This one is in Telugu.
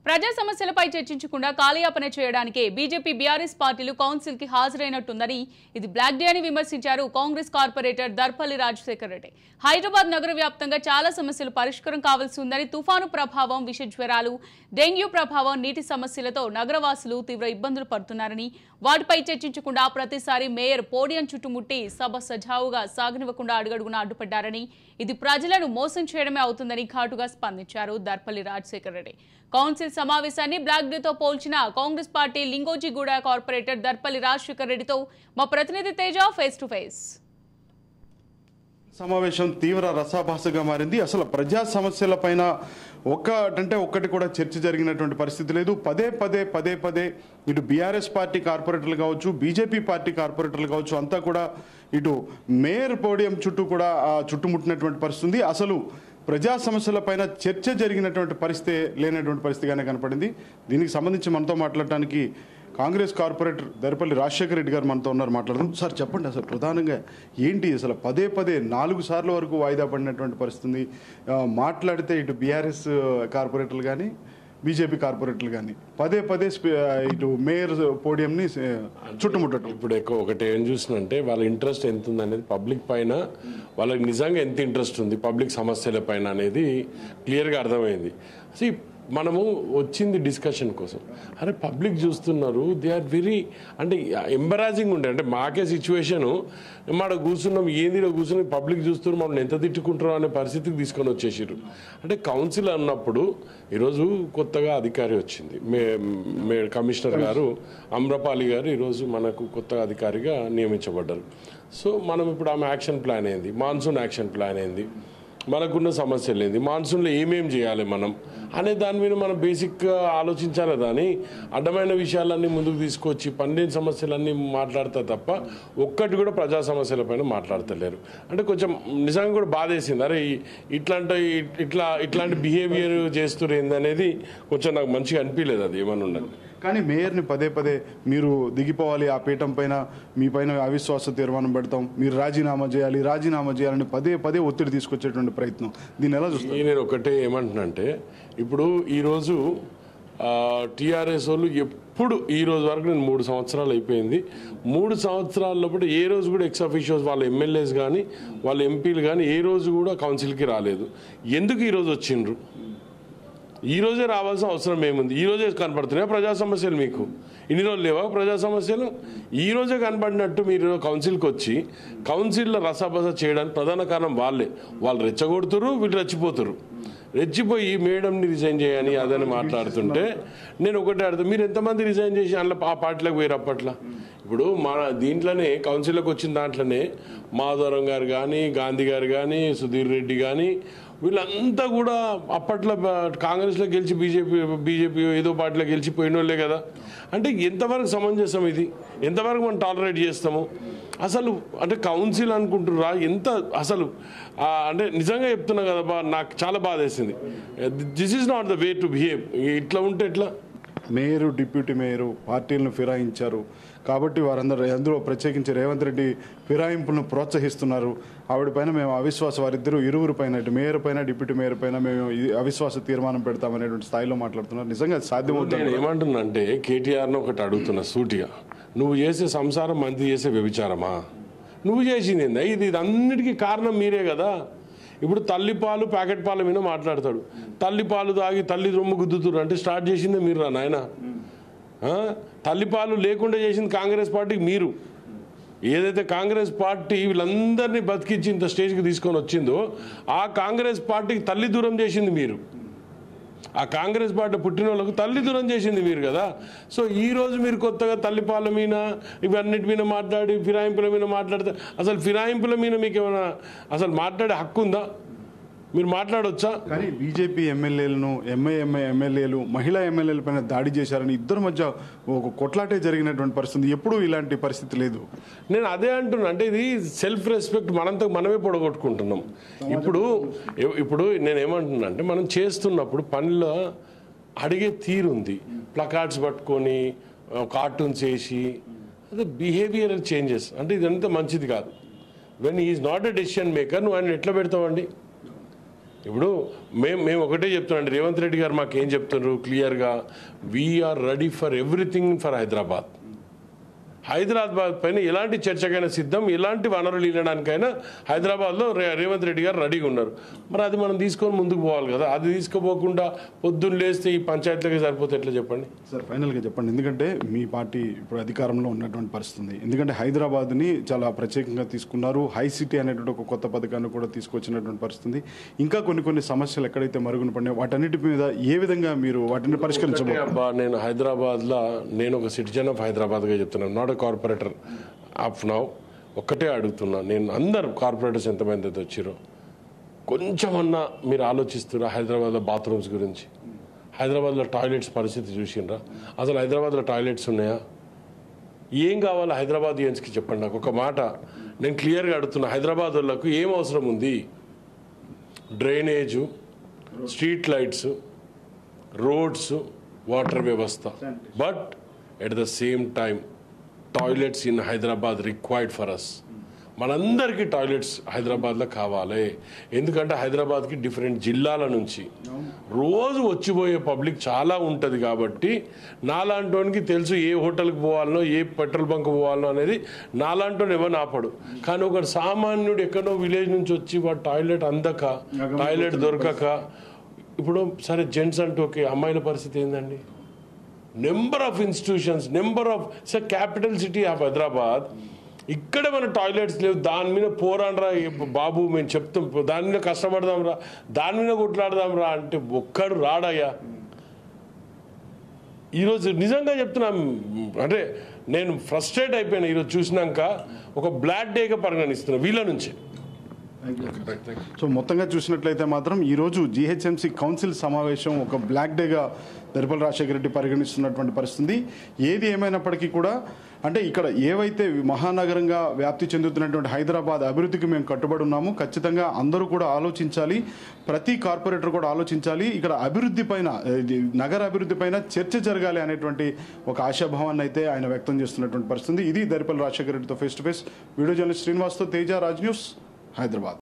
ప్రజా సమస్యలపై చర్చించకుండా కాలయాపన చేయడానికే బీజేపీ బీఆర్ఎస్ పార్టీలు కౌన్సిల్ కి హాజరైనట్టుందని ఇది బ్లాక్ డే అని విమర్శించారు కాంగ్రెస్ కార్పొరేటర్ దర్పల్లి రాజశేఖర్ రెడ్డి హైదరాబాద్ నగర వ్యాప్తంగా చాలా సమస్యలు పరిష్కారం కావాల్సి ఉందని తుఫాను ప్రభావం విష జ్వరాలు డెంగ్యూ ప్రభావం నీటి సమస్యలతో నగరవాసులు తీవ్ర ఇబ్బందులు పడుతున్నారని వాటిపై చర్చించకుండా ప్రతిసారి మేయర్ పోడియం చుట్టుముట్టి సభ సజావుగా సాగనివ్వకుండా అడుగడుగునా అడ్డుపడ్డారని ఇది ప్రజలను మోసం చేయడమే అవుతుందని ఘాటుగా స్పందించారు దర్పల్లి రాజశేఖర్ రెడ్డి కౌన్సిల్ సమావేశాన్ని బ్లాక్ డేతో పోల్చిన కాంగ్రెస్ పార్టీ లింగోజిగూడ కార్పొరేటర్ దర్పల్లి రాజశేఖర్ రెడ్డితో మా ప్రతినిధి తేజ ఫేస్ టు ఫేస్ సమావేశం తీవ్ర రసాభాసగా మారింది అసలు ప్రజా సమస్యలపైన ఒక్కటంటే ఒక్కటి కూడా చర్చ జరిగినటువంటి పరిస్థితి లేదు పదే పదే పదే పదే ఇటు బీఆర్ఎస్ పార్టీ కార్పొరేటర్లు కావచ్చు బీజేపీ పార్టీ కార్పొరేటర్లు కావచ్చు అంతా కూడా ఇటు మేయర్ పోడియం చుట్టూ కూడా ఆ, చుట్టుముట్టినటువంటి పరిస్థితి ఉంది అసలు ప్రజా సమస్యలపైన చర్చ జరిగినటువంటి పరిస్థితి లేనటువంటి పరిస్థితిగానే కనపడింది దీనికి సంబంధించి మనతో మాట్లాడటానికి కాంగ్రెస్ కార్పొరేటర్ దరిపల్లి రాజశేఖర రెడ్డి గారు మనతో ఉన్నారు మాట్లాడదాం సార్ చెప్పండి అసలు ప్రధానంగా ఏంటి అసలు పదే పదే నాలుగు సార్ల వరకు వాయిదా పడినటువంటి పరిస్థితి ఉంది ఆ, మాట్లాడితే ఇటు బీఆర్ఎస్ కార్పొరేటర్లు కానీ బీజేపీ కార్పొరేటర్లు కానీ పదే పదే స్పీ- ఆ, ఇటు మేయర్ పోడియంని ఆ, చుట్టుముట్టడం ఇప్పుడు ఎక్కువ ఒకటి ఏం చూసినంటే వాళ్ళ ఇంట్రెస్ట్ ఎంత ఉంది అనేది పబ్లిక్ పైన వాళ్ళకి నిజంగా ఎంత ఇంట్రెస్ట్ ఉంది పబ్లిక్ సమస్యల పైన అనేది క్లియర్గా అర్థమైంది See, మనము వచ్చింది డిస్కషన్ కోసం అరే పబ్లిక్ చూస్తున్నారు దే ఆర్ వెరీ అంటే ఎంబరాజింగ్ ఉండే అంటే మాకే సిచ్యువేషను మాడ కూర్చున్నాం ఏంది ఈడ కూర్చుని పబ్లిక్ చూస్తున్నారు మమ్మల్ని ఎంత తిట్టుకుంటారో అనే పరిస్థితికి తీసుకొని వచ్చేసారు అంటే కౌన్సిల్ అన్నప్పుడు ఈరోజు కొత్తగా అధికారి వచ్చింది మే మే కమిషనర్ గారు అమ్రపాలి గారు ఈరోజు మనకు కొత్త అధికారిగా నియమించబడ్డారు సో మనం ఇప్పుడు ఆమె యాక్షన్ ప్లాన్ ఏంది మాన్సూన్ యాక్షన్ ప్లాన్ ఏంది మనకున్న సమస్యలు ఏంది మాన్సూన్లో ఏమేం చేయాలి మనం అనే దాని మీద మనం బేసిక్గా ఆలోచించాలి దాని అడ్డమైన విషయాలన్నీ ముందుకు తీసుకొచ్చి పన్నెండు సమస్యలన్నీ మాట్లాడతా తప్ప ఒక్కటి కూడా ప్రజా సమస్యలపైన మాట్లాడతలేరు అంటే కొంచెం నిజంగా కూడా బాధేసింది అరే ఈ- ఇట్లాంటి ఇట్లా ఇట్లాంటి బిహేవియర్ చేస్తున్నారు ఏందనేది కొంచెం నాకు మంచిగా అనిపించలేదు అది ఏమన్నా ఉండాలి కానీ మేయర్ని పదే పదే మీరు దిగిపోవాలి ఆ పీఠం పైన మీ పైన అవిశ్వాస తీర్మానం పెడతాం మీరు రాజీనామా చేయాలి రాజీనామా చేయాలని పదే పదే ఒత్తిడి తీసుకొచ్చేటువంటి ప్రయత్నం దీన్ని ఎలా చూస్తారు ఈ నేను ఒకటే ఏమంటున్నానంటే ఇప్పుడు ఈరోజు టీఆర్ఎస్ వాళ్ళు ఎప్పుడు ఈ రోజు వరకు నేను మూడు సంవత్సరాలు అయిపోయింది మూడు సంవత్సరాల లోపల ఏ రోజు కూడా ఎక్స్ అఫీషియల్స్ వాళ్ళ ఎమ్మెల్యేస్ కానీ వాళ్ళ ఎంపీలు కానీ ఏ రోజు కూడా కౌన్సిల్కి రాలేదు ఎందుకు ఈరోజు వచ్చిండ్రు ఈ రోజే రావాల్సిన అవసరం ఏముంది ఈ రోజే కనపడుతున్నాయా ప్రజా సమస్యలు మీకు ఇన్ని రోజులు లేవా ప్రజా సమస్యలు ఈ రోజే కనపడినట్టు మీరు కౌన్సిల్కి వచ్చి కౌన్సిల్లో రసాబస చేయడానికి ప్రధాన కారణం వాళ్ళే వాళ్ళు రెచ్చగొడుతురు వీళ్ళు రెచ్చిపోతురు రెచ్చిపోయి మేడంని రిజైన్ చేయని అదని మాట్లాడుతుంటే నేను ఒకటే అడుగుతా మీరు ఎంతమంది రిజైన్ చేసి అందులో ఆ పార్టీలకు పోయారు అప్పట్లో ఇప్పుడు మన దీంట్లోనే కౌన్సిల్లోకి వచ్చిన దాంట్లోనే మాధవరం గారు కానీ గాంధీ గారు కానీ సుధీర్ రెడ్డి కానీ వీళ్ళంతా కూడా అప్పట్లో బ- కాంగ్రెస్లో గెలిచి బీజేపీ బీజేపీ ఏదో పార్టీలో గెలిచిపోయిన వాళ్ళే కదా అంటే ఎంతవరకు సమంజసం ఇది ఎంతవరకు మనం టాలరేట్ చేస్తాము అసలు అంటే కౌన్సిల్ అనుకుంటున్నారా ఎంత అసలు ఆ, అంటే నిజంగా చెప్తున్నా కదా బా నాకు చాలా బాధ వేసింది this is not the way to behave ఇట్లా ఉంటే ఎట్లా మేయరు డిప్యూటీ మేయరు పార్టీలను ఫిరాయించారు కాబట్టి వారందరూ అందులో ప్రత్యేకించి రేవంత్ రెడ్డి ఫిరాయింపులను ప్రోత్సహిస్తున్నారు ఆవిడ పైన మేము అవిశ్వాస వారిద్దరూ ఇరువురు పైన ఇటు మేయర్ పైన డిప్యూటీ మేయర్ పైన మేము ఈ అవిశ్వాస తీర్మానం పెడతామనేటువంటి స్థాయిలో మాట్లాడుతున్నారు నిజంగా అది సాధ్యమవుతుంది నేను ఏమంటున్నా అంటే కేటీఆర్ని ఒకటి అడుగుతున్నా సూటిగా నువ్వు చేసే సంసారం మంది చేసే వ్యభిచారమా నువ్వు చేసింది ఏందా ఇది ఇది అన్నిటికీ కారణం మీరే కదా ఇప్పుడు తల్లి పాలు ప్యాకెట్ పాల మీద మాట్లాడతాడు తల్లి పాలు తాగి తల్లి రొమ్ము గుద్దుతురు అంటే స్టార్ట్ చేసిందే మీరు రా నాయన తల్లి పాలు లేకుండా చేసింది కాంగ్రెస్ పార్టీకి మీరు ఏదైతే కాంగ్రెస్ పార్టీ వీళ్ళందరినీ బతికించి ఇంత స్టేజ్కి తీసుకొని వచ్చిందో ఆ కాంగ్రెస్ పార్టీకి తల్లి దూరం చేసింది మీరు ఆ కాంగ్రెస్ పార్టీ పుట్టిన వాళ్ళకు తల్లి దూరం చేసింది మీరు కదా సో ఈ రోజు మీరు కొత్తగా తల్లిపాల మీద ఇవన్నిటి మీద మాట్లాడి ఫిరాయింపుల మీద మాట్లాడితే అసలు ఫిరాయింపుల మీద మీకు ఏమైనా అసలు మాట్లాడే హక్కు ఉందా మీరు మాట్లాడొచ్చా కానీ బీజేపీ ఎమ్మెల్యేలను ఎంఐఎంఐ ఎమ్మెల్యేలు మహిళా ఎమ్మెల్యేల పైన దాడి చేశారని ఇద్దరి మధ్య ఒక కొట్లాటే జరిగినటువంటి పరిస్థితి ఎప్పుడూ ఇలాంటి పరిస్థితి లేదు నేను అదే అంటున్నా అంటే ఇది సెల్ఫ్ రెస్పెక్ట్ మనంతా మనమే పొడగొట్టుకుంటున్నాం ఇప్పుడు ఎ- ఇప్పుడు నేను ఏమంటున్నా అంటే మనం చేస్తున్నప్పుడు పనిలో అడిగే తీరుంది ప్లకార్డ్స్ పట్టుకొని కార్టూన్స్ వేసి అదే బిహేవియరల్ చేంజెస్ అంటే ఇదంతా మంచిది కాదు when is not a decision maker నువ్వు ఆయన ఎట్లా పెడతావండి ఇప్పుడు మేము మేము ఒకటే చెప్తున్నాం రేవంత్ రెడ్డి గారు మాకు ఏం చెప్తున్నారు క్లియర్గా we are ready for everything for Hyderabad Hyderabad పైన ఎలాంటి చర్చకైనా సిద్ధం ఎలాంటి వనరులు ఇవ్వడానికైనా హైదరాబాద్లో రే రేవంత్ రెడ్డి గారు రెడీగా ఉన్నారు మరి అది మనం తీసుకొని ముందుకు పోవాలి కదా అది తీసుకుపోకుండా పొద్దున్న లేస్తే ఈ పంచాయతీలకి సరిపోతే ఎట్లా చెప్పండి సార్ ఫైనల్గా చెప్పండి ఎందుకంటే మీ పార్టీ ఇప్పుడు అధికారంలో ఉన్నటువంటి పరిస్థితి ఉంది ఎందుకంటే హైదరాబాద్ని చాలా ప్రత్యేకంగా తీసుకున్నారు హై సిటీ అనేటువంటి ఒక కొత్త పథకాన్ని కూడా తీసుకొచ్చినటువంటి పరిస్థితి ఉంది ఇంకా కొన్ని కొన్ని సమస్యలు ఎక్కడైతే మరుగున పడినాయో వాటన్నిటి మీద ఏ విధంగా మీరు వాటిని పరిష్కరించబోతున్నారు అబ్బా నేను హైదరాబాద్లో నేను ఒక సిటిజన్ ఆఫ్ హైదరాబాద్గా చెప్తున్నాను నాట్ కార్పొరేటర్ ఆఫ్ నౌ ఒక్కటే అడుగుతున్నా నేను అందరు కార్పొరేటర్స్ ఎంతమంది అయితే వచ్చారో కొంచెమన్నా మీరు ఆలోచిస్తున్నా హైదరాబాద్లో బాత్రూమ్స్ గురించి హైదరాబాద్లో టాయిలెట్స్ పరిస్థితి చూసిండ్రా అసలు హైదరాబాద్లో టాయిలెట్స్ ఉన్నాయా ఏం కావాలి హైదరాబాద్ యూన్స్కి చెప్పండి నాకు ఒక మాట నేను క్లియర్గా అడుగుతున్నా హైదరాబాద్ వాళ్ళకు ఏం అవసరం ఉంది drainage street lights roads water వ్యవస్థ but at the same time toilets in Hyderabad required for us మనందరికీ టాయిలెట్స్ హైదరాబాద్లో కావాలి ఎందుకంటే హైదరాబాద్కి డిఫరెంట్ జిల్లాల నుంచి రోజు వచ్చిపోయే పబ్లిక్ చాలా ఉంటుంది కాబట్టి నాలాంటోనికి తెలుసు ఏ హోటల్కి పోవాలనో ఏ పెట్రోల్ బంక్ పోవాలనో అనేది నాలాంటోని ఎవరిని ఆపడు కానీ ఒక సామాన్యుడు ఎక్కడో విలేజ్ నుంచి వచ్చి వాడు టాయిలెట్ అందక టాయిలెట్ దొరకక ఇప్పుడు సరే జెంట్స్ అంటూ ఓకే అమ్మాయిల పరిస్థితి ఏందండి number of institutions number of స క్యాపిటల్ సిటీ ఆఫ్ హైదరాబాద్ ఇక్కడ మన టాయిలెట్స్ లేవు దాని మీద పోరాడరా ఏ బాబు మేము చెప్తాం దాని మీద కష్టపడదాం రా దాని మీద కొట్లాడదాం రా అంటే ఒక్కడు రాడయ్యా ఈరోజు నిజంగా చెప్తున్నాం అంటే నేను ఫ్రస్ట్రేట్ అయిపోయాను ఈరోజు చూసినాక ఒక బ్లాక్ డేగా పరిగణిస్తున్నా వీళ్ళ నుంచి సో మొత్తంగా చూసినట్లయితే మాత్రం ఈరోజు జీహెచ్ఎంసీ కౌన్సిల్ సమావేశం ఒక బ్లాక్ డేగా దరిపల్లి రాజశేఖర రెడ్డి పరిగణిస్తున్నటువంటి పరిస్థితి ఏది ఏమైనప్పటికీ కూడా అంటే ఇక్కడ ఏవైతే మహానగరంగా వ్యాప్తి చెందుతున్నటువంటి హైదరాబాద్ అభివృద్ధికి మేము కట్టుబడి ఉన్నాము ఖచ్చితంగా అందరూ కూడా ఆలోచించాలి ప్రతి కార్పొరేటర్ కూడా ఆలోచించాలి ఇక్కడ అభివృద్ధి పైన ఇది నగర అభివృద్ధి పైన చర్చ జరగాలి అనేటువంటి ఒక ఆశాభావాన్ని అయితే ఆయన వ్యక్తం చేస్తున్నటువంటి పరిస్థితి ఇది దరిపల్లి రాజశేఖర రెడ్డితో face to face video journalist శ్రీనివాస్తో తేజ రాజ్ న్యూస్ హైదరాబాద్